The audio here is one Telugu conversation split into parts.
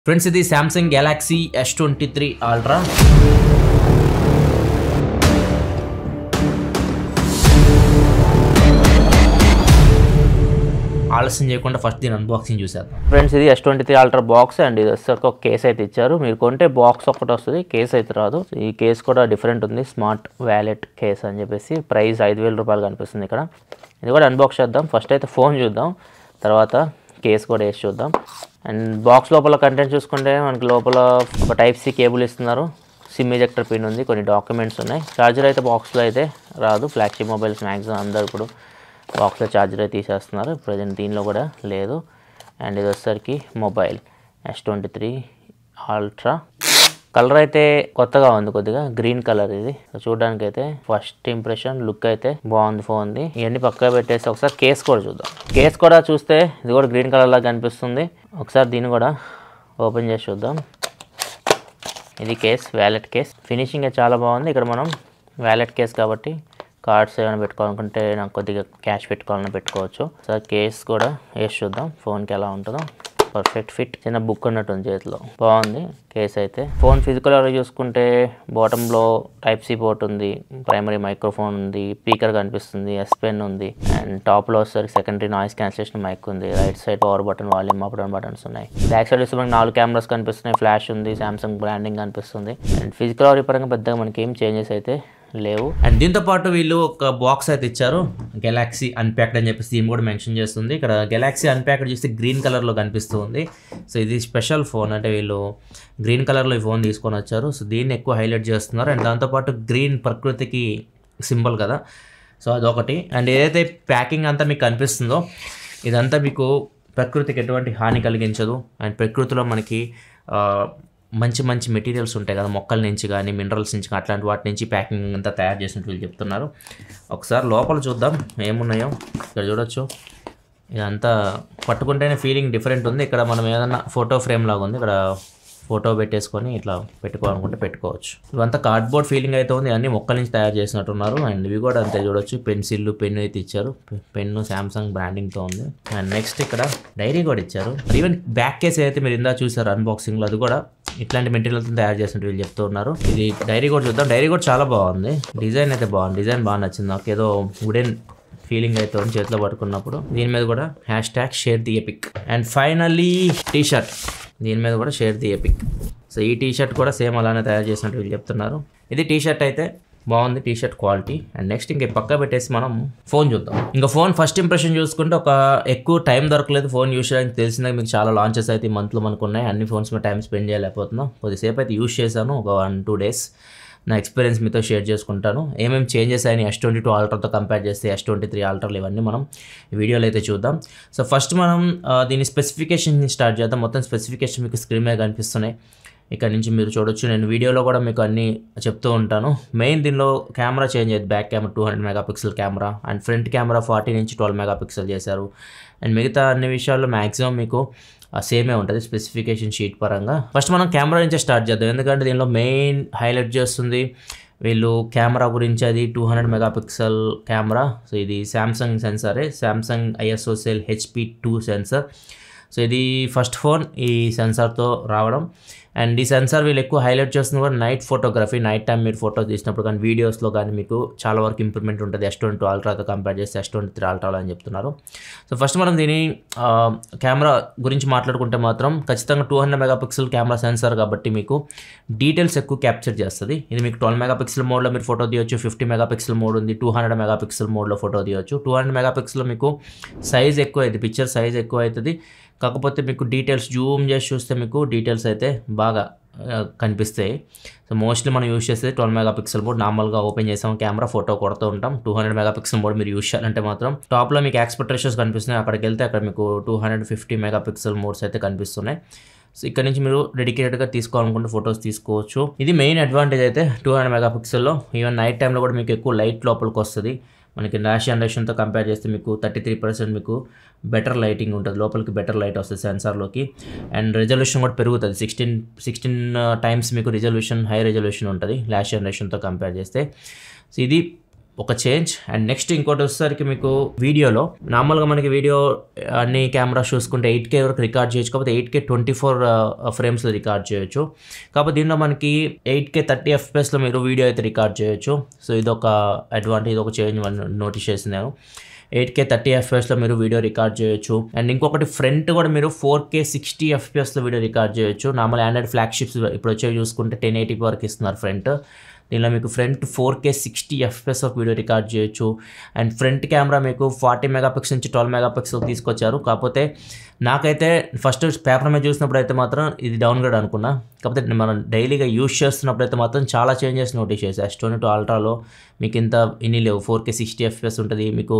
ఫ్రెండ్స్ ఇది Samsung Galaxy S twenty three ultra ఆలస్యం చేయకుండా ఫస్ట్ దీని అన్బాక్సింగ్ చూసేద్దాం ఫ్రెండ్స్ ఇది S twenty three ultra box and ఇది వచ్చేసరికి ఒక కేస్ అయితే ఇచ్చారు మీరు కొంటే బాక్స్ ఒకటి వస్తుంది కేస్ అయితే రాదు ఈ కేస్ కూడా డిఫరెంట్ ఉంది స్మార్ట్ వ్యాలెట్ కేస్ అని చెప్పేసి ప్రైస్ ఐదు వేల రూపాయలు కనిపిస్తుంది ఇక్కడ ఇది కూడా అన్బాక్స్ చేద్దాం ఫస్ట్ అయితే ఫోన్ చూద్దాం తర్వాత కేస్ కూడా వేసి చూద్దాం అండ్ బాక్స్ లోపల కంటెంట్ చూసుకుంటే మనకి లోపల ఒక టైప్ సి కేబుల్ ఇస్తున్నారు సిమ్ ఎజెక్టర్ పిన్ ఉంది కొన్ని డాక్యుమెంట్స్ ఉన్నాయి ఛార్జర్ అయితే బాక్స్లో అయితే రాదు ఫ్లాగ్షిప్ మొబైల్స్ మ్యాక్సిమం అందరు ఇప్పుడు బాక్స్లో ఛార్జర్ అయితే తీసేస్తున్నారు ప్రజెంట్ దీనిలో కూడా లేదు అండ్ ఇది వచ్చేసరికి mobile S twenty three ultra colour అయితే కొత్తగా ఉంది కొద్దిగా గ్రీన్ కలర్ ఇది చూడడానికి అయితే ఫస్ట్ ఇంప్రెషన్ లుక్ అయితే బాగుంది ఫోన్ది ఇవన్నీ పక్కగా పెట్టేసి ఒకసారి కేస్ కూడా చూద్దాం కేస్ కూడా చూస్తే ఇది కూడా గ్రీన్ కలర్ లాగా కనిపిస్తుంది ఒకసారి దీన్ని కూడా ఓపెన్ చేసి చూద్దాం ఇది కేస్ వ్యాలెట్ కేస్ ఫినిషింగ్ అయితే చాలా బాగుంది ఇక్కడ మనం వ్యాలెట్ కేస్ కాబట్టి కార్డ్స్ ఏమైనా పెట్టుకోవాలనుకుంటే నాకు కొద్దిగా క్యాష్ పెట్టుకోవాలని పెట్టుకోవచ్చు సార్ కేస్ కూడా వేసి చూద్దాం ఫోన్కి ఎలా ఉంటుందో పర్ఫెక్ట్ ఫిట్ చిన్న బుక్ ఉన్నట్టు ఉంది చేతిలో బాగుంది కేస్ అయితే ఫోన్ ఫిజికల్ చూసుకుంటే బాటంలో టైప్ సి పోర్ట్ ఉంది ప్రైమరీ మైక్రోఫోన్ ఉంది స్పీకర్ కనిపిస్తుంది ఎస్ పెన్ ఉంది అండ్ టాప్లో వచ్చేసరికి సెకండరీ నాయిస్ క్యాన్సిలేషన్ మైక్ ఉంది right side power button volume up down buttons ఉన్నాయి బ్యాక్ సైడ్ వస్తే మనకి నాలుగు కెమెరాస్ కనిపిస్తున్నాయి ఫ్లాష్ ఉంది సామ్సంగ్ బ్రాండింగ్ కనిపిస్తుంది అండ్ ఫిజికల్ పరంగా పెద్దగా మనకి ఏం చేంజెస్ అయితే లేవు అండ్ దీంతో పాటు వీళ్ళు ఒక బాక్స్ అయితే ఇచ్చారు గెలాక్సీ అన్ప్యాక్డ్ అని చెప్పేసి దీన్ని కూడా మెన్షన్ చేస్తుంది ఇక్కడ గెలాక్సీ అన్ప్యాక్డ్ చూస్తే గ్రీన్ కలర్లో కనిపిస్తుంది సో ఇది స్పెషల్ ఫోన్ అంటే వీళ్ళు గ్రీన్ కలర్లో ఈ ఫోన్ తీసుకొని వచ్చారు సో దీన్ని ఎక్కువ హైలైట్ చేస్తున్నారు అండ్ దాంతోపాటు గ్రీన్ ప్రకృతికి సింబల్ కదా సో అదొకటి అండ్ ఏదైతే ప్యాకింగ్ అంతా మీకు కనిపిస్తుందో ఇదంతా మీకు ప్రకృతికి ఎటువంటి హాని కలిగించదు అండ్ ప్రకృతిలో మనకి ఆ, మంచి మంచి మెటీరియల్స్ ఉంటాయి కదా మొక్కల నుంచి కానీ మినరల్స్ నుంచి కానీ అట్లాంటి వాటి నుంచి ప్యాకింగ్ అంతా తయారు చేసినట్టు వీళ్ళు చెప్తున్నారు ఒకసారి లోపల చూద్దాం ఏమున్నాయో ఇక్కడ చూడొచ్చు ఇదంతా పట్టుకుంటేనే ఫీలింగ్ డిఫరెంట్ ఉంది ఇక్కడ మనం ఏదన్నా ఫోటో ఫ్రేమ్ లాగా ఉంది ఇక్కడ ఫోటో పెట్టేసుకొని ఇట్లా పెట్టుకోవాలనుకుంటే పెట్టుకోవచ్చు ఇవంతా కార్డ్బోర్డ్ ఫీలింగ్ అయితే ఉంది అన్ని మొక్కల నుంచి తయారు చేసినట్టున్నారు అండ్ ఇవి కూడా అంతే చూడొచ్చు పెన్సిల్ పెన్ అయితే ఇచ్చారు పెన్ను శాంసంగ్ బ్రాండింగ్తో ఉంది అండ్ నెక్స్ట్ ఇక్కడ డైరీ కూడా ఇచ్చారు ఈవెన్ బ్యాక్ కేస్ అయితే మీరు ఇందా చూసారు అన్బాక్సింగ్లో అది కూడా ఇట్లాంటి మెటీరియల్తో తయారు చేసినట్టు వీళ్ళు చెప్తూ ఉన్నారు ఇది డైరీ కూడా చూద్దాం డైరీ కూడా చాలా బాగుంది డిజైన్ అయితే బాగుంది డిజైన్ బాగా నచ్చింది నాకు ఏదో వుడెన్ ఫీలింగ్ అయితే ఉంది చేతిలో పట్టుకున్నప్పుడు దీని మీద కూడా hashtag share the epic and finally T shirt దీని మీద కూడా షేర్ ది ఎపిక్ సో ఈ టీ షర్ట్ కూడా సేమ్ అలానే తయారు చేసినట్టు వీళ్ళు చెప్తున్నారు ఇది టీ షర్ట్ అయితే బాగుంది T shirt quality and next ఇంక పక్క పెట్టేసి మనం ఫోన్ చూద్దాం ఇంకా ఫోన్ ఫస్ట్ ఇంప్రెషన్ చూసుకుంటే ఒక ఎక్కువ టైం దొరకలేదు ఫోన్ యూస్ చేయడానికి తెలిసిందే మీకు చాలా లాంచెస్ అయితే ఈ మంత్లో మనకు ఉన్నాయి అన్ని ఫోన్స్ మీద టైం స్పెండ్ చేయలేకపోతున్నాం కొద్దిసేపు అయితే యూస్ చేశాను ఒక వన్ టూ డేస్ నా ఎక్స్పీరియన్స్ మీతో షేర్ చేసుకుంటాను ఏమేమి చేంజెస్ అయినాయి ఎస్ ట్వంటీ టూ ఆల్ట్రాతో కంపేర్ చేస్తే ఎస్ ట్వంటీ త్రీ ఆల్ట్రాలు ఇవన్నీ మనం ఈ వీడియోలో అయితే చూద్దాం సో ఫస్ట్ మనం ఆ, దీని స్పెసిఫికేషన్ స్టార్ట్ చేద్దాం మొత్తం స్పెసిఫికేషన్ మీకు స్క్రీన్ మీద కనిపిస్తున్నాయి ఇక్కడ నుంచి మీరు చూడొచ్చు నేను వీడియోలో కూడా మీకు అన్నీ చెప్తూ ఉంటాను మెయిన్ దీనిలో కెమెరా చేంజ్ అయ్యింది back camera two hundred megapixel camera and front camera forty నుంచి ట్వెల్వ్ మెగాపిక్సెల్ చేశారు అండ్ మిగతా అన్ని విషయాల్లో మ్యాక్సిమం మీకు సేమే ఉంటుంది స్పెసిఫికేషన్ షీట్ పరంగా ఫస్ట్ మనం కెమెరా నుంచే స్టార్ట్ చేద్దాం ఎందుకంటే దీనిలో మెయిన్ హైలైట్ చేస్తుంది వీళ్ళు కెమెరా గురించి అది two hundred megapixel camera so ఇది శాంసంగ్ సెన్సరే Samsung ISO cell HP two sensor so ఇది ఫస్ట్ ఫోన్ ఈ సెన్సార్తో రావడం అండ్ ఈ సెన్సార్ వీళ్ళు ఎక్కువ హైలైట్ చేస్తుంది కూడా నైట్ ఫోటోగ్రఫీ నైట్ టైం మీరు ఫోటో తీసినప్పుడు కానీ వీడియోస్లో కానీ మీకు చాలా వరకు ఇంప్రూవ్మెంట్ ఉంటుంది ఎస్ ట్వంటీ అల్ట్రాతో కంపేర్ చేస్తే ఎస్ ట్వంటీ త్రీ అల్ట్రాలో అని చెప్తున్నారు సో ఫస్ట్ మనం దీని ఆ, కెమెరా గురించి మాట్లాడుకుంటే మాత్రం ఖచ్చితంగా two hundred megapixel camera sensor కాబట్టి మీకు డీటెయిల్స్ ఎక్కువ క్యాప్చర్ చేస్తుంది ఇది మీకు ట్వెల్వ్ మెగాపిక్సెల్ మోడ్లో మీరు ఫోటో తీయొచ్చు ఫిఫ్టీ మెగాపిక్సెల్ మోడ్ ఉంది టూ హండ్రెడ్ మెగాపిక్సెల్ మోడ్లో ఫోటో తీయొచ్చు టూ హండ్రెడ్ మెగాపిక్సెల్లో మీకు సైజ్ ఎక్కువ అవుతుంది పిక్చర్ సైజ్ ఎక్కువ అవుతుంది కాకపోతే మీకు డీటెయిల్స్ జూమ్ చేసి చూస్తే మీకు డీటెయిల్స్ అయితే బాగా ఆ, కనిపిస్తాయి సో మోస్ట్లీ మనం యూస్ చేసేది ట్వెల్వ్ మెగా పిక్సెల్ మోడ్ నార్మల్గా ఓపెన్ చేసాం కెమెరా ఫోటో కొడుతూ ఉంటాం two hundred megapixel mode మీరు యూస్ చేయాలంటే మాత్రం టాప్లో మీకు ఎక్స్పెక్ట్ రేషియోస్ కనిపిస్తున్నాయి అక్కడికి వెళ్తే అక్కడ మీకు two hundred fifty megapixel modes అయితే కనిపిస్తున్నాయి సో ఇక్కడ నుంచి మీరు డెడికేటెడ్గా తీసుకోవాలనుకుంటే ఫొటోస్ తీసుకోవచ్చు ఇది మెయిన్ అడ్వాంటేజ్ అయితే టూ హండ్రెడ్ మెగా పిక్సెల్లో ఈవెన్ నైట్ టైంలో కూడా మీకు ఎక్కువ లైట్ లోపలికి వస్తుంది మనకి లాస్ట్ జనరేషన్తో కంపేర్ చేస్తే మీకు థర్టీ త్రీ పర్సెంట్ మీకు బెటర్ లైటింగ్ ఉంటుంది లోపలికి బెటర్ లైట్ వస్తుంది సెన్సార్లోకి అండ్ రెజల్యూషన్ కూడా పెరుగుతుంది సిక్స్టీన్ సిక్స్టీన్ టైమ్స్ మీకు రిజల్యూషన్ హై రెజల్యూషన్ ఉంటుంది లాస్ట్ జనరేషన్తో కంపేర్ చేస్తే సో ఇది ఒక చేంజ్ అండ్ నెక్స్ట్ ఇంకోటి వచ్చేసరికి మీకు వీడియోలో నార్మల్గా మనకి వీడియో అన్ని కెమెరాస్ చూసుకుంటే ఎయిట్ కే వరకు రికార్డ్ చేయొచ్చు కాకపోతే ఎయిట్ కే ట్వంటీ ఫోర్ ఫ్రేమ్స్లో రికార్డ్ చేయొచ్చు కాకపోతే దీనిలో మనకి ఎయిట్ కే థర్టీ ఎఫ్పిఎస్లో మీరు వీడియో అయితే రికార్డ్ చేయొచ్చు సో ఇది ఒక అడ్వాంటేజ్ ఒక చేంజ్ నోటీస్ చేసినాను ఎయిట్ కే థర్టీ ఎఫ్పిఎస్లో మీరు వీడియో రికార్డ్ చేయొచ్చు అండ్ ఇంకొకటి ఫ్రంట్ కూడా మీరు ఫోర్ కే సిక్స్టీ ఎఫ్పిఎస్లో వీడియో రికార్డ్ చేయొచ్చు నార్మల్ ఆండ్రాయిడ్ ఫ్లాగ్షిప్స్ ఇప్పుడు వచ్చేవి చూసుకుంటే టెన్ ఎయిటీ వరకు ఇస్తున్నారు ఫ్రంట్ దీనిలో మీకు front four K sixty FS of video record చేయొచ్చు అండ్ ఫ్రంట్ కెమెరా మీకు ఫార్టీ మెగాపిక్సెల్ నుంచి ట్వెల్వ్ మెగాపిక్సెల్ తీసుకొచ్చారు కాకపోతే నాకైతే ఫస్ట్ పేపర్ మీద చూసినప్పుడు అయితే మాత్రం ఇది డౌన్గ్రేడ్ అనుకున్నా కాకపోతే మనం డైలీగా యూస్ చేస్తున్నప్పుడు అయితే మాత్రం చాలా చేంజెస్ నోటీస్ చేసి ఎస్ ట్వంటీ టూ అల్ట్రాలో మీకు ఇంత ఇన్ని లేవు ఫోర్ కే సిక్స్టీ ఎఫ్ఎస్ ఉంటుంది మీకు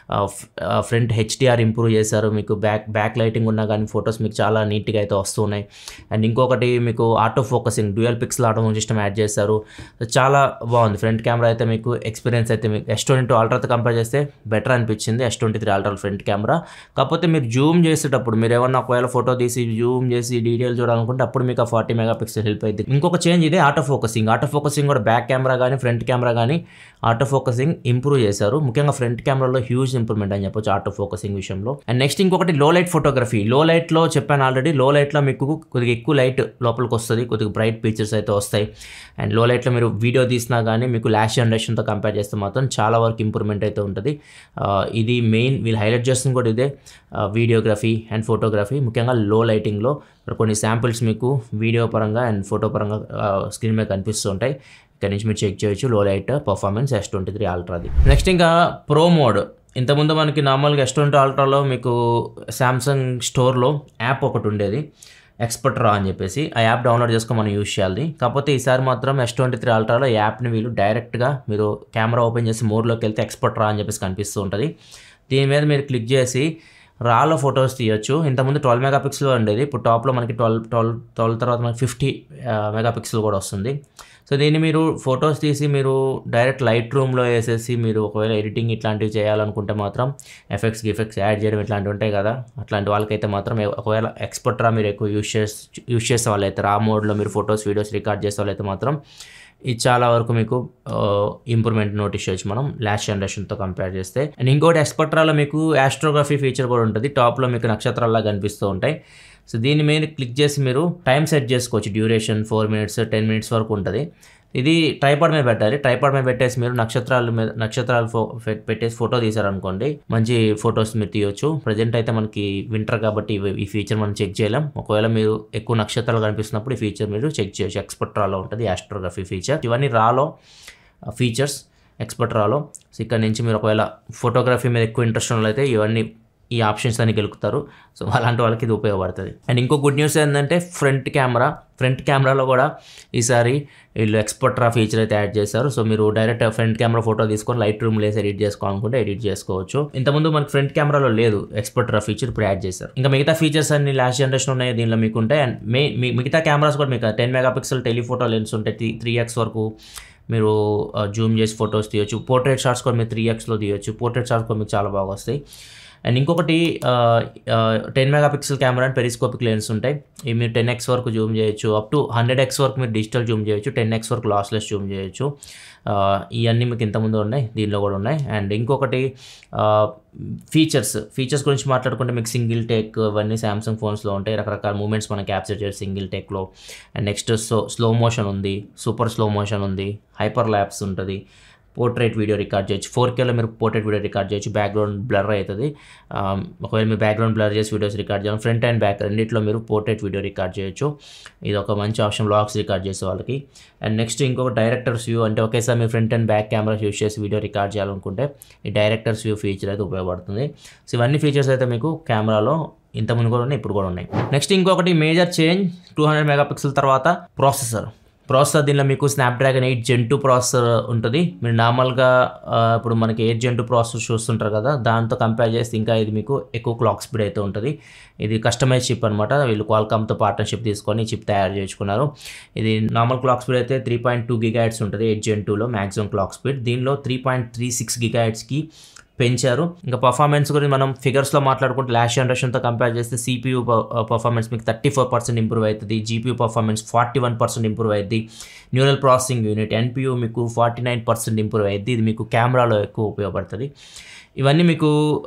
ఫ్రంట్ హెచ్డిఆర్ ఇంప్రూవ్ చేశారు మీకు బ్యాక్ బ్యాక్ లైటింగ్ ఉన్నా కానీ ఫొటోస్ మీకు చాలా నీట్గా అయితే వస్తున్నాయి అండ్ ఇంకొకటి మీకు auto focusing dual pixel auto system add చేశారు చాలా బాగుంది ఫ్రంట్ కెమెరా అయితే మీకు ఎక్స్పీరియన్స్ అయితే మీకు ఎస్ ట్వంటీ టూ అల్ట్రాతో కంపేర్ చేస్తే బెటర్ అనిపించింది S twenty three ultra front camera కాకపోతే మీరు జూమ్ చేసేటప్పుడు మీరు ఏమన్నా ఒకవేళ ఫోటో తీసి జూమ్ చేసి డీటెయిల్ చూడాలనుకుంటే అప్పుడు మీకు ఆ ఫార్టీ మెగా పిక్సెల్ హెల్ప్ అయింది ఇంకొక చేంజ్ ఇదే ఆటో ఫోకసింగ్ ఆటో ఫోకసింగ్ కూడా బ్యాక్ కెమెరా కానీ ఫ్రంట్ కెమెరా కానీ ఆటో ఫోకసింగ్ ఇంప్రూవ్ చేశారు ముఖ్యంగా ఫ్రంట్ కెమెరాలో హ్యూజ్ ఇంప్రూవ్మెంట్ అని చెప్పొచ్చు ఆటో ఫోకసింగ్ విషయంలో అండ్ నెక్స్ట్ ఇంకొకటి లో లైట్ ఫోటోగ్రఫీ లో లైట్లో చెప్పాను ఆల్రెడీ లో లైట్లో మీకు కొద్దిగా ఎక్కువ లైట్ లోపలికి వస్తుంది కొద్దిగా బ్రైట్ పిక్చర్స్ అయితే వస్తాయి అండ్ లో లైట్లో మీరు వీడియో తీసినా కానీ మీకు లాష్ జనరేషన్తో కంపేర్ చేస్తే మాత్రం చాలా వరకు ఇంప్రూవ్మెంట్ అయితే ఉంటుంది ఆ, ఇది మెయిన్ వీళ్ళు హైలైట్ చేస్తుంది కూడా ఇదే వీడియోగ్రఫీ అండ్ ఫోటోగ్రఫీ ముఖ్యంగా లో లైటింగ్లో ఇక్కడ కొన్ని శాంపిల్స్ మీకు వీడియో పరంగా అండ్ ఫోటో పరంగా స్క్రీన్ మీద కనిపిస్తూ ఉంటాయి ఇక్కడ నుంచి మీరు చెక్ చేయొచ్చు low light performance S twenty three అల్ట్రాది నెక్స్ట్ ఇంకా ప్రో మోడ్ ఇంతకుముందు మనకి నార్మల్గా ఎస్ ట్వంటీ అల్ట్రాలో మీకు శాంసంగ్ స్టోర్లో యాప్ ఒకటి ఉండేది ఎక్స్పర్ట్ రా అని చెప్పేసి ఆ యాప్ డౌన్లోడ్ చేసుకొని మనం యూస్ చేయాలి కాకపోతే ఈసారి మాత్రం ఎస్ ట్వంటీ త్రీ అల్ట్రాలో యాప్ని వీళ్ళు డైరెక్ట్గా మీరు కెమెరా ఓపెన్ చేసి మోడ్లోకి వెళ్తే ఎక్స్పర్ట్ రా అని చెప్పేసి కనిపిస్తూ ఉంటుంది దీని మీద మీరు క్లిక్ చేసి రాలో ఫొటోస్ తీయొచ్చు ఇంతకుముందు ట్వెల్వ్ మెగా పిక్సెల్ ఉండేది ఇప్పుడు టాప్లో మనకి ట్వెల్వ్ ట్వెల్వ్ ట్వెల్వ్ తర్వాత మనకి ఫిఫ్టీ మెగా పిక్సెల్ కూడా వస్తుంది సో దీన్ని మీరు ఫొటోస్ తీసి మీరు డైరెక్ట్ లైట్ రూమ్లో వేసేసి మీరు ఒకవేళ ఎడిటింగ్ ఇట్లాంటివి చేయాలనుకుంటే మాత్రం ఎఫెక్ట్స్ గిఫెక్ట్స్ యాడ్ చేయడం ఇట్లాంటివి ఉంటాయి కదా అట్లాంటి వాళ్ళకైతే మాత్రం ఏ- ఒకవేళ ఎక్స్పర్ట్ రా మీరు ఎక్కువ యూస్ చేసి యూస్ చేసే వాళ్ళైతే రా మోడ్లో మీరు ఫొటోస్ వీడియోస్ రికార్డ్ చేసే వాళ్ళైతే మాత్రం ఇది చాలా వరకు మీకు ఇంప్రూవ్మెంట్ నోటీస్ చేయొచ్చు మనం లాస్ట్ జనరేషన్తో కంపేర్ చేస్తే అండ్ ఇంకోటి ఎక్స్పర్ట్రాలో మీకు ఆస్ట్రోగ్రఫీ ఫీచర్ కూడా ఉంటుంది టాప్లో మీకు నక్షత్రాల్లా కనిపిస్తూ ఉంటాయి సో దీని మీద క్లిక్ చేసి మీరు టైం సెట్ చేసుకోవచ్చు duration four minutes ten minutes వరకు ఉంటుంది ఇది ట్రైపాడ్ మీద పెట్టాలి ట్రైపాడ్ మీద పెట్టేసి మీరు నక్షత్రాల మీద నక్షత్రాలు ఫో పె- పెట్టేసి ఫోటో తీసారనుకోండి మంచి ఫొటోస్ మీరు తీయొచ్చు ప్రజెంట్ అయితే మనకి వింటర్ కాబట్టి ఇవి- ఈ ఫీచర్ మనం చెక్ చేయలేం ఒకవేళ మీరు ఎక్కువ నక్షత్రాలు కనిపిస్తున్నప్పుడు ఈ ఫీచర్ మీరు చెక్ చేయొచ్చు ఎక్స్పర్ట్ రాలో ఉంటుంది ఆస్ట్రోగ్రఫీ ఫీచర్ ఇవన్నీ రాలో ఫీచర్స్ ఎక్స్పర్ట్ రాలో సో ఇక్కడ నుంచి మీరు ఒకవేళ ఫోటోగ్రఫీ మీద ఎక్కువ ఇంట్రెస్ట్ ఉన్నట్లయితే ఇవన్నీ ఈ ఆప్షన్స్ అన్ని గెలుపుతారు సో అలాంటి వాళ్ళకి ఇది ఉపయోగపడుతుంది అండ్ ఇంకో గుడ్ న్యూస్ ఏంటంటే ఫ్రంట్ కెమెరా ఫ్రంట్ కెమెరాలో కూడా ఈసారి వీళ్ళు ఎక్స్పర్ట్రా ఫీచర్ అయితే యాడ్ చేశారు సో మీరు డైరెక్ట్ ఫ్రంట్ కెమెరా ఫోటో తీసుకొని లైట్ రూమ్ లేసి ఎడిట్ చేసుకోవాలనుకుంటే ఎడిట్ చేసుకోవచ్చు ఇంతకుముందు మనకి ఫ్రంట్ కెమెరాలో లేదు ఎక్స్పర్ట్రా ఫీచర్ ఇప్పుడు యాడ్ చేశారు ఇంకా మిగతా ఫీచర్స్ అన్ని లాస్ట్ జనరేషన్ ఉన్నాయి దీనిలో మీకు ఉంటాయి అండ్ మే మీ- మిగతా కెమెరాస్ కూడా మీకు ten megapixel telephoto lens ఉంటాయి త్రీ త్రీ ఎక్స్ వరకు మీరు జూమ్ చేసి ఫొటోస్ తీయొచ్చు పోర్ట్రేట్ షాట్స్ కూడా మీరు త్రీ ఎక్స్లో తీయొచ్చు పోర్ట్రేట్ షాట్స్ కూడా మీకు చాలా బాగా వస్తాయి అండ్ ఇంకొకటి ten megapixel camera and periscopic lens ఉంటాయి ఇవి మీరు టెన్ ఎక్స్ వరకు జూమ్ చేయొచ్చు అప్ టు హండ్రెడ్ ఎక్స్ వరకు మీరు డిజిటల్ జూమ్ చేయొచ్చు టెన్ ఎక్స్ వరకు లాస్లెస్ జూమ్ చేయొచ్చు ఆ, ఇవన్నీ మీకు ఇంతకుముందు ఉన్నాయి దీనిలో కూడా ఉన్నాయి అండ్ ఇంకొకటి ఫీచర్స్ ఫీచర్స్ గురించి మాట్లాడుకుంటే మీకు సింగిల్ టేక్ ఇవన్నీ సామ్సంగ్ ఫోన్స్లో ఉంటాయి రకరకాల మూమెంట్స్ మనం క్యాప్చర్ చేయాలి సింగిల్ టేక్లో and next so slow motion ఉంది సూపర్ స్లో మోషన్ ఉంది హైపర్ ల్యాబ్స్ ఉంటుంది పోర్ట్రేట్ వీడియో రికార్డ్ చేయొచ్చు ఫోర్ కేలో మీరు పోర్ట్రేట్ వీడియో రికార్డ్ చేయొచ్చు బ్యాక్గ్రౌండ్ బ్లర్ అవుతుంది ఆ, ఒకవేళ మీరు బ్యాక్గ్రౌండ్ బ్లర్ చేసి వీడియోస్ రికార్డ్ చేయాలి ఫ్రంట్ అండ్ బ్యాక్ రెండిట్లో మీరు పోర్ట్రేట్ వీడియో రికార్డ్ చేయొచ్చు ఇది ఒక మంచి ఆప్షన్ బ్లాగ్స్ రికార్డ్ చేసే వాళ్ళకి అండ్ నెక్స్ట్ ఇంకొక డైరెక్టర్స్ వ్యూ అంటే ఒకేసారి మీరు front and back cameras use చేసి వీడియో రికార్డ్ చేయాలనుకుంటే ఈ డైరెక్టర్స్ వ్యూ ఫీచర్ అయితే ఉపయోగపడుతుంది సో ఇవన్నీ ఫీచర్స్ అయితే మీకు కెమెరాలో ఇంతకుముందు కూడా ఉన్నాయి ఇప్పుడు కూడా ఉన్నాయి నెక్స్ట్ ఇంకొకటి major change two hundred megapixel తర్వాత ప్రాసెసర్ ప్రాసెసర్ దీనిలో మీకు Snapdragon eight gen two processor ఉంటుంది మీరు నార్మల్గా ఆ, ఇప్పుడు మనకి ఎయిట్ జెన్ టూ ప్రాసెసర్ చూస్తుంటారు కదా దాంతో కంపేర్ చేస్తే ఇంకా ఇది మీకు ఎక్కువ క్లాక్ స్పీడ్ అయితే ఉంటుంది ఇది కస్టమైజ్ చిప్ అనమాట వీళ్ళు క్వాల్కామ్తో పార్ట్నర్షిప్ తీసుకొని చిప్ తయారు చేసుకున్నారు ఇది నార్మల్ క్లాక్ స్పీడ్ అయితే త్రీ పాయింట్ టూ గిగాయిట్స్ ఉంటుంది ఎయిట్ జెన్ టూలో మ్యాక్సిమం క్లాక్ స్పీడ్ దీనిలో త్రీ పాయింట్ త్రీ సిక్స్ గిగాయిట్స్కి పెంచారు ఇంకా పర్ఫార్మెన్స్ గురించి మనం ఫిగర్స్లో మాట్లాడుకుంటే లాస్ట్ జనరేషన్తో కంపేర్ చేస్తే సిపియూ పర్ఫార్మెన్స్ మీకు థర్టీ ఫోర్ పర్సెంట్ ఇంప్రూవ్ అవుతుంది GPU performance forty one percent improve అవుతుంది న్యూరల్ ప్రాసెసింగ్ యూనిట్ ఎన్పియూ మీకు ఫార్టీ నైన్ పర్సెంట్ ఇంప్రూవ్ అవుతుంది ఇది మీకు కెమెరాలో ఎక్కువ ఉపయోగపడుతుంది ఇవన్నీ మీకు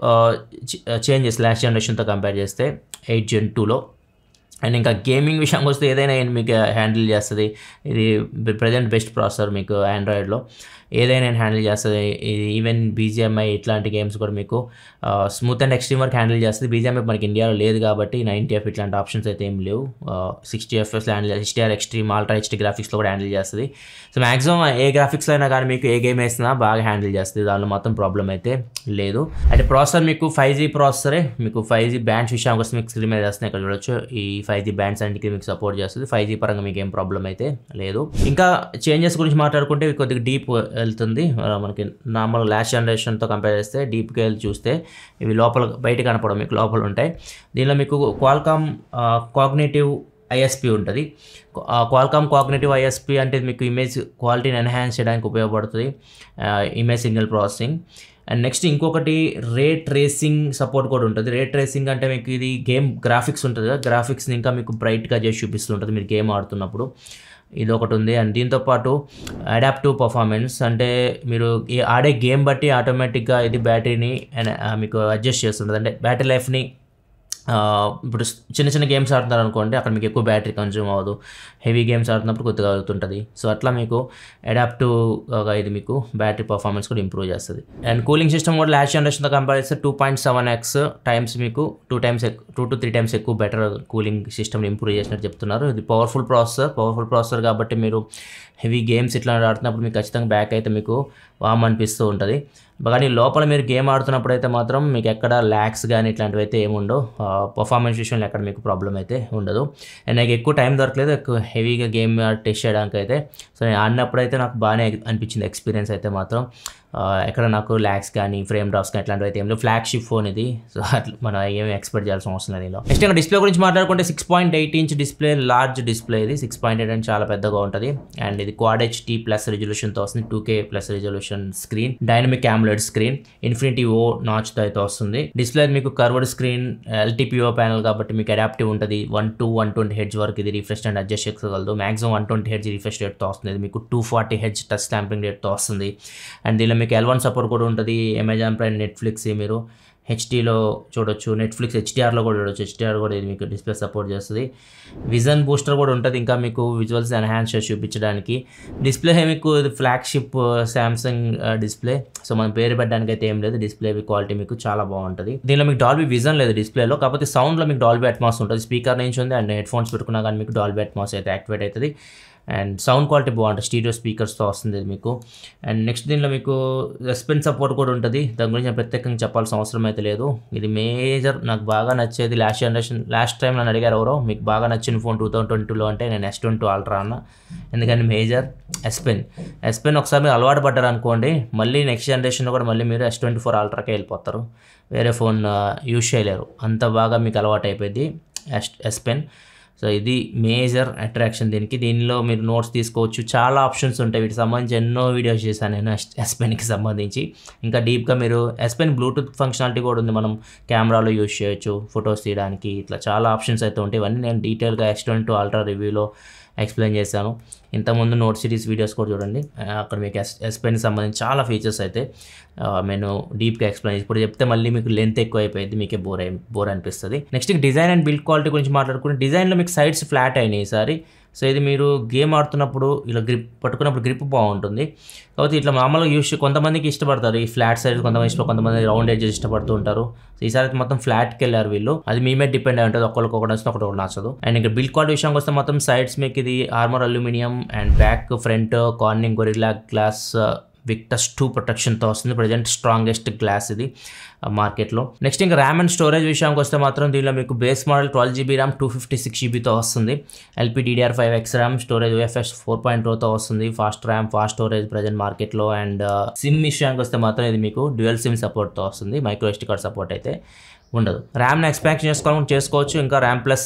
చేంజెస్ లాస్ట్ జనరేషన్తో కంపేర్ చేస్తే ఎయిట్ జెన్ టూలో అండ్ ఇంకా గేమింగ్ విషయానికి వస్తే ఏదైనా మీకు హ్యాండిల్ చేస్తుంది ఇది ప్రజెంట్ బెస్ట్ ప్రాసెసర్ మీకు ఆండ్రాయిడ్లో ఏదైనా హ్యాండిల్ చేస్తుంది ఇది ఈవెన్ బీజిఎంఐ ఇట్లాంటి గేమ్స్ కూడా మీకు smooth and extreme work handle చేస్తుంది బీజిఎంఐ మనకి ఇండియాలో లేదు కాబట్టి నైంటీ ఎఫ్ ఇట్లాంటి ఆప్షన్స్ అయితే ఏం లేవు సిక్స్టీ ఎఫ్ఎస్లో handle sixty or extreme ultra HD గ్రాఫిక్స్లో కూడా హ్యాండిల్ చేస్తుంది సో మాక్సిమం ఏ గ్రాఫిక్స్లో అయినా కానీ మీకు ఏ గేమ్ వేసినా బాగా హ్యాండిల్ చేస్తుంది దానిలో మొత్తం ప్రాబ్లం అయితే లేదు అంటే ప్రాసెసర్ మీకు ఫైవ్ జీ ప్రాసెసరే మీకు ఫైవ్ జీ బ్యాండ్స్ విషయానికి వస్తే మీకు స్క్రీన్ మీద వేస్తున్నాయి ఇక్కడ చూడొచ్చు ఈ ఫైవ్ జీ బ్యాండ్స్ అన్నిటికీ మీకు సపోర్ట్ చేస్తుంది ఫైవ్ జీ పరంగా మీకు ఏం ప్రాబ్లం అయితే లేదు ఇంకా చేంజెస్ గురించి మాట్లాడుకుంటే ఇవి కొద్దిగా డీప్ వెళ్తుంది ఆ, మనకి నార్మల్ లాస్ట్ జనరేషన్తో కంపేర్ చేస్తే డీప్కి వెళ్ళి చూస్తే ఇవి లోపల బయట కనపడవు మీకు లోపల ఉంటాయి దీనిలో మీకు క్వాల్కామ్ కాగ్నేటివ్ ఐఎస్పి ఉంటుంది క్వాల్కామ్ కాగ్నేటివ్ ఐఎస్పి అంటే మీకు ఇమేజ్ క్వాలిటీని ఎన్హాన్స్ చేయడానికి ఉపయోగపడుతుంది image signal processing and next ఇంకొకటి రే ట్రేసింగ్ సపోర్ట్ కూడా ఉంటుంది రే ట్రేసింగ్ అంటే మీకు ఇది గేమ్ గ్రాఫిక్స్ ఉంటుంది కదా గ్రాఫిక్స్ని ఇంకా మీకు బ్రైట్గా చేసి చూపిస్తుంటుంది మీరు గేమ్ ఆడుతున్నప్పుడు ఇది ఒకటి ఉంది అండ్ దీంతో పాటు అడాప్టివ్ పర్ఫార్మెన్స్ అంటే మీరు ఈ ఆడే గేమ్ బట్టి ఆటోమేటిక్గా ఇది బ్యాటరీని అన- ఆ, మీకు అడ్జస్ట్ చేస్తుంటుంది అంటే బ్యాటరీ లైఫ్ని ఆ, ఇప్పుడు చిన్న చిన్న గేమ్స్ ఆడుతున్నారు అనుకోండి అక్కడ మీకు ఎక్కువ బ్యాటరీ కన్జ్యూమ్ అవ్వదు హెవీ గేమ్స్ ఆడుతున్నప్పుడు కొద్దిగా అవుతుంటుంది సో అట్లా మీకు అడాప్టివ్గా ఇది మీకు బ్యాటరీ పర్ఫార్మెన్స్ కూడా ఇంప్రూవ్ చేస్తుంది అండ్ కూలింగ్ సిస్టమ్ కూడా లాస్ట్ జనరేషన్తో కంపేర్ చేస్తే two point seven x times మీకు two times two to three times ఎక్కువ బెటర్ కూలింగ్ సిస్టమ్ని ఇంప్రూవ్ చేసినట్టు చెప్తున్నారు ఇది పవర్ఫుల్ ప్రాసెసర్ పవర్ఫుల్ ప్రాసెసర్ కాబట్టి మీరు హెవీ గేమ్స్ ఇట్లా ఆడుతున్నప్పుడు మీకు ఖచ్చితంగా బ్యాక్ అయితే మీకు వామ్ అనిపిస్తూ ఉంటుంది కానీ లోపల మీరు గేమ్ ఆడుతున్నప్పుడు అయితే మాత్రం మీకు ఎక్కడ ల్యాక్స్ కానీ ఇట్లాంటివి అయితే ఏముండవు పర్ఫార్మెన్స్ విషయంలో ఎక్కడ మీకు ప్రాబ్లం అయితే ఉండదు అండ్ నాకు ఎక్కువ టైం దొరకలేదు ఎక్కువ హెవీగా గేమ్ టెస్ట్ చేయడానికి అయితే సో నేను ఆడినప్పుడు అయితే నాకు బాగానే అనిపించింది ఎక్స్పీరియన్స్ అయితే మాత్రం ఆ, ఎక్కడ నాకు ల్యాక్స్ కానీ ఫ్రేమ్ డ్రాప్స్ కానీ ఇట్లాంటివి అయితే ఏం లేవు ఫ్లాగ్షిప్ ఫోన్ ఇది సో అట్లా మనం ఏమి ఎక్స్పెక్ట్ చేయాల్సిన అవసరం లేదు దీనిలో నెక్స్ట్ ఇంకా డిస్ప్లే గురించి మాట్లాడుకుంటే six point eight inch display large display ఇది సిక్స్ పాయింట్ ఎయిట్ అంటే చాలా పెద్దగా ఉంటుంది అండ్ ఇది క్వాడ్ హెచ్టీ ప్లస్ రెజల్యూషన్తో వస్తుంది two K plus resolution screen dynamic AMOLED screen infinity O నాచ్తో అయితే వస్తుంది డిస్ప్లే మీకు కర్వర్డ్ స్క్రీన్ ఎల్టీపీఓ ప్యానల్ కాబట్టి మీకు అడాప్టివ్ ఉంటుంది one to one twenty hertz వరకు ఇది రిఫ్రెష్ అండ్ అడ్జస్ట్ చేసుకోగలదు maximum one twenty hertz refresh రేట్తో వస్తుంది ఇది మీకు two forty hertz touch stamping రేట్తో వస్తుంది అండ్ దీనిలో మీకు ఎల్ వన్ సపోర్ట్ కూడా ఉంటుంది అమెజాన్ ప్రైమ్ నెట్ఫ్లిక్స్ మీరు హెచ్డీలో చూడొచ్చు నెట్ఫ్లిక్స్ హెచ్డిఆర్లో కూడా చూడొచ్చు హెచ్డిఆర్ కూడా ఇది మీకు డిస్ప్లే సపోర్ట్ చేస్తుంది విజన్ బూస్టర్ కూడా ఉంటుంది ఇంకా మీకు విజువల్స్ ఎన్హాన్స్ చేసి చూపించడానికి డిస్ప్లే మీకు ఇది ఫ్లాగ్షిప్ శాంసంగ్ డిస్ప్లే సో మనం పేరు పెట్టడానికి అయితే ఏం లేదు డిస్ప్లే క్వాలిటీ మీకు చాలా బాగుంటుంది దీనిలో మీకు డాల్బీ విజన్ లేదు డిస్ప్లేలో కాకపోతే సౌండ్లో మీకు డాల్బీ అట్మాస్ ఉంటుంది స్పీకర్ నుంచి ఉంది అండ్ హెడ్ ఫోన్స్ పెట్టుకున్నా కానీ మీకు డాల్బీ అట్మాస్ అయితే యాక్టివేట్ అవుతుంది అండ్ సౌండ్ క్వాలిటీ బాగుంటుంది స్టీరియో స్పీకర్స్తో వస్తుంది ఇది మీకు అండ్ నెక్స్ట్ దీనిలో మీకు రెస్పెన్ సపోర్ట్ కూడా ఉంటుంది దాని గురించి నేను ప్రత్యేకంగా చెప్పాల్సిన అవసరం అయితే లేదు ఇది మేజర్ నాకు బాగా నచ్చేది లాస్ట్ జనరేషన్ లాస్ట్ టైం నన్ను అడిగారు ఎవరో మీకు బాగా నచ్చిన ఫోన్ టూ థౌసండ్ ట్వంటీలో అంటే నేను ఎస్ ట్వంటీ అల్ట్రా అన్న ఎందుకంటే major S pen S pen ఒకసారి మీరు అలవాటు పడ్డారు అనుకోండి మళ్ళీ నెక్స్ట్ జనరేషన్లో కూడా మళ్ళీ మీరు ఎస్ ట్వంటీ ఫోర్ అల్ట్రాకే వెళ్ళిపోతారు వేరే ఫోన్ యూజ్ చేయలేరు అంత బాగా మీకు అలవాటు అయిపోయింది ఎస్ ఎస్ పెన్ సో ఇది మేజర్ అట్రాక్షన్ దీనికి దీనిలో మీరు నోట్స్ తీసుకోవచ్చు చాలా ఆప్షన్స్ ఉంటాయి వీటికి సంబంధించి ఎన్నో వీడియోస్ చేశాను నేను ఎస్ పెన్కి సంబంధించి ఇంకా డీప్గా మీరు ఎస్ పెన్ బ్లూటూత్ ఫంక్షనాలిటీ కూడా ఉంది మనం కెమెరాలో యూజ్ చేయొచ్చు ఫొటోస్ తీయడానికి ఇట్లా చాలా ఆప్షన్స్ అయితే ఉంటాయి ఇవన్నీ నేను డీటెయిల్గా ఎస్ ట్వంటీ అల్ట్రా రివ్యూలో ఎక్స్ప్లెయిన్ చేశాను ఇంతకుముందు నోట్ సిరీస్ వీడియోస్ కూడా చూడండి ఆ, అక్కడ మీకు ఎస్ ఎస్ పెన్ సంబంధించి చాలా ఫీచర్స్ అయితే ఆ, నేను డీప్గా ఎక్స్ప్లెయిన్ ఇప్పుడు చెప్తే మళ్ళీ మీకు లెంత్ ఎక్కువ అయిపోయింది మీకే బోర్ అయి బోర్ అనిపిస్తుంది next design and build quality గురించి మాట్లాడుకుంటే డిజైన్లో మీకు సైడ్స్ ఫ్లాట్ అయినాయి ఈసారి సో ఇది మీరు గేమ్ ఆడుతున్నప్పుడు ఇలా గ్రిప్ పట్టుకున్నప్పుడు గ్రిప్ బాగుంటుంది కాబట్టి ఇట్లా మామూలుగా యూస్ కొంతమందికి ఇష్టపడతారు ఈ ఫ్లాట్ సైడ్ కొంతమంది ఇష్టం కొంతమంది రౌండ్ ఎడ్జెస్ ఇష్టపడుతూ ఉంటారు సో ఈసారి అయితే మొత్తం ఫ్లాట్కి వెళ్ళారు వీళ్ళు అది మీ మీద డిపెండ్ అయి ఉంటుంది ఒకరికి ఒకటి నచ్చిన ఒకటి ఒకటి నచ్చదు అండ్ ఇంకా బిల్డ్ క్వాలిటీ విషయానికి వస్తే మొత్తం సైడ్స్ మీకు ఇది armour aluminium and back front Corning Gorilla Glass Victus two ప్రొటెక్షన్తో వస్తుంది ప్రజెంట్ స్ట్రాంగెస్ట్ గ్లాస్ ఇది మార్కెట్లో నెక్స్ట్ ఇంకా ర్యామ్ అండ్ స్టోరేజ్ విషయానికి వస్తే మాత్రం దీనిలో మీకు base model twelve GB RAM two fifty six జీబీతో వస్తుంది LPDDR five X RAM storage UFS four point టూతో వస్తుంది fast RAM fast storage present మార్కెట్లో అండ్ సిమ్ విషయానికి వస్తే మాత్రం ఇది మీకు డ్యూయల్ సిమ్ సపోర్ట్తో వస్తుంది మైక్రో ఎస్టీ కార్డ్ సపోర్ట్ అయితే ఉండదు ర్యామ్ని ఎక్స్పాక్ట్ చేసుకోవాలని చేసుకోవచ్చు ఇంకా ర్యామ్ ప్లస్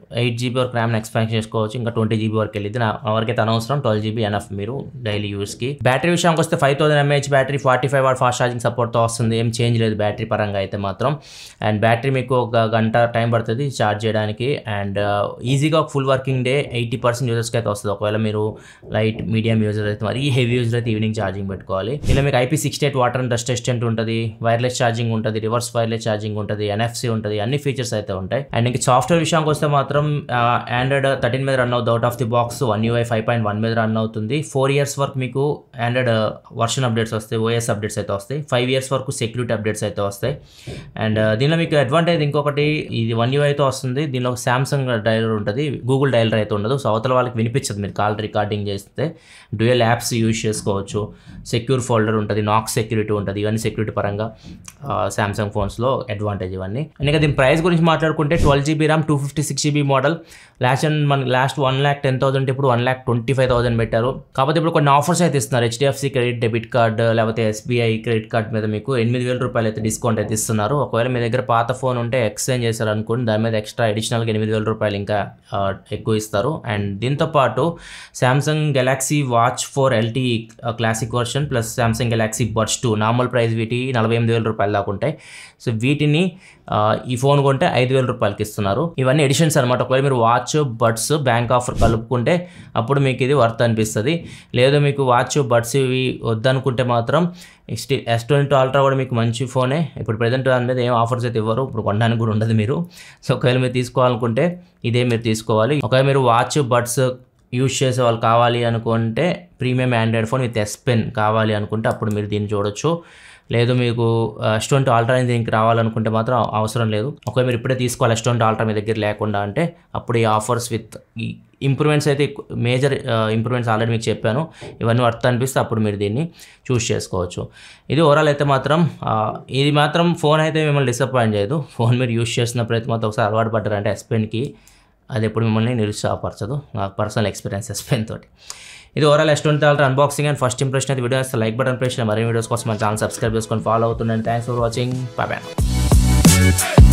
ఎయిట్ జీబీ వరకు ర్యామ్ ఎక్స్పాన్షన్ చేసుకోవచ్చు ఇంకా ట్వంటీ జీబీ వరకు వెళ్ళింది నా వరకైతే అనవసరం ట్వెల్వ్ జీబీ ఎనఫ్ మీరు డైలీ యూస్కి బ్యాటరీ విషయానికి వస్తే five thousand mAh battery forty five watt fast charging సపోర్ట్తో వస్తుంది ఏం చేంజ్ లేదు బ్యాటరీ పరంగా అయితే మాత్రం అండ్ బ్యాటరీ మీకు ఒక గంట టైం పడుతుంది ఛార్జ్ చేయడానికి అండ్ ఈజీగా ఒక full working day eighty percent యూజర్స్కి అయితే వస్తుంది ఒకవేళ మీరు లైట్ మీడియం యూజర్ అయితే మరి హెవీ యూజర్ అయితే ఈవినింగ్ ఛార్జింగ్ పెట్టుకోవాలి ఇలా మీకు IP sixty eight water and dust resistant ఉంటుంది వైర్లెస్ ఛార్జింగ్ ఉంటుంది రివర్స్ వైర్లెస్ ఛార్జింగ్ ఉంటుంది ఎన్ఎఫ్సి ఉంటుంది అన్ని ఫీచర్స్ అయితే ఉంటాయి అండ్ ఇంక సాఫ్ట్వేర్ విషయానికి వస్తే మాత్రం ఆండ్రాయిడ్ థర్టీన్ మీద రన్ అవుతుంది out of the box One UI five point one మీద రన్ అవుతుంది ఫోర్ ఇయర్స్ వరకు మీకు ఆండ్రాయిడ్ వర్షన్ అప్డేట్స్ వస్తాయి ఓఎస్ అప్డేట్స్ అయితే వస్తాయి ఫైవ్ ఇయర్స్ వరకు సెక్యూరిటీ అప్డేట్స్ అయితే వస్తాయి అండ్ దీనిలో మీకు అడ్వాంటేజ్ ఇంకొకటి ఇది వన్ యూఐ అయితే వస్తుంది దీనిలో ఒక సామ్సంగ్ డైలర్ ఉంటుంది గూగుల్ డైలర్ అయితే ఉండదు సో అవతల వాళ్ళకి వినిపించదు మీరు కాల్ రికార్డింగ్ చేస్తే డ్యూయల్ యాప్స్ యూజ్ చేసుకోవచ్చు సెక్యూర్ ఫోల్డర్ ఉంటుంది నాక్ సెక్యూరిటీ ఉంటుంది ఇవన్నీ సెక్యూరిటీ పరంగా సామ్సంగ్ ఫోన్స్లో అడ్వాంటేజ్ ఇవన్నీ అండ్ ఇంకా దీని ప్రైస్ గురించి మాట్లాడుకుంటే twelve GB RAM two fifty six GB model last and మనకి last one lakh ten thousand ఇప్పుడు one lakh twenty five thousand పెట్టారు కాకపోతే ఇప్పుడు కొన్ని ఆఫర్స్ అయితే ఇస్తున్నారు హెచ్డిఎఫ్సి క్రెడిట్ డెబిట్ కార్డ్ లేకపోతే ఎస్బీఐ క్రెడిట్ కార్డ్ మీద మీకు ఎనిమిది వేల రూపాయలు అయితే డిస్కౌంట్ అయితే ఇస్తున్నారు ఒకవేళ మీ దగ్గర పాత ఫోన్ ఉంటే ఎక్స్చేంజ్ చేశారు అనుకోండి దాని మీద ఎక్స్ట్రా అడిషనల్గా ఎనిమిది వేల రూపాయలు ఇంకా ఆ, ఎక్కువ ఇస్తారు అండ్ దీంతో పాటు Samsung Galaxy Watch four LT classic version plus Samsung Galaxy Buds two normal price వీటి నలభై ఎనిమిది వేల రూపాయలు దాకా ఉంటాయి సో వీటిని ఆ, ఈ ఫోన్ కొంటే ఐదు వేల రూపాయలకి ఇస్తున్నారు ఇవన్నీ ఎడిషన్స్ అనమాట ఒకవేళ మీరు వాచ్ బడ్స్ బ్యాంక్ ఆఫర్ కలుపుకుంటే అప్పుడు మీకు ఇది వర్త్ అనిపిస్తుంది లేదు మీకు వాచ్ బడ్స్ ఇవి వద్దనుకుంటే మాత్రం స్టిల్ ఎస్ ట్వంటీ అల్ట్రా కూడా మీకు మంచి ఫోనే ఇప్పుడు ప్రజెంట్ దాని మీద ఏం ఆఫర్స్ అయితే ఇవ్వరు ఇప్పుడు కొనడానికి కూడా ఉండదు మీరు సో ఒకవేళ మీరు తీసుకోవాలనుకుంటే ఇదే మీరు తీసుకోవాలి ఒకవేళ మీరు వాచ్ బడ్స్ యూజ్ చేసే వాళ్ళు కావాలి అనుకుంటే premium Android phone with S pen కావాలి అనుకుంటే అప్పుడు మీరు దీన్ని చూడొచ్చు లేదు మీకు ఎస్టోంట్ ఆల్ట్రా అనేది దీనికి రావాలనుకుంటే మాత్రం అవసరం లేదు ఒకవేళ మీరు ఇప్పుడే తీసుకోవాలి ఎస్టోంట్ ఆల్ట్రా మీ దగ్గర లేకుండా అంటే అప్పుడు ఈ ఆఫర్స్ విత్ ఈ ఇంప్రూవ్మెంట్స్ అయితే మేజర్ ఇంప్రూవ్మెంట్స్ ఆల్రెడీ మీకు చెప్పాను ఇవన్నీ వర్త్ అనిపిస్తే అప్పుడు మీరు దీన్ని చూస్ చేసుకోవచ్చు ఇది ఓవరాల్ అయితే మాత్రం ఆ, ఇది మాత్రం ఫోన్ అయితే మిమ్మల్ని డిసప్పాయింట్ చేయదు ఫోన్ మీరు యూస్ చేసినప్పుడు అయితే మాత్రం ఒకసారి అలవాటు పడ్డారంటే ఎస్ పెన్కి అది ఎప్పుడు మిమ్మల్ని నిరుత్సాహపరచదు నాకు పర్సనల్ ఎక్స్పీరియన్స్ ఎస్ పెన్ తోటి ఇది overall S twenty thousand unboxing and first impression అయితే వీడియో వస్తే లైక్ బటన్ ప్రెస్ చేయండి. మరిన్ని వీడియోస్ కోసం మన ఛానల్ సబ్స్క్రైబ్ చేసుకొని ఫాలో అవుతుండండి thanks for watching bye bye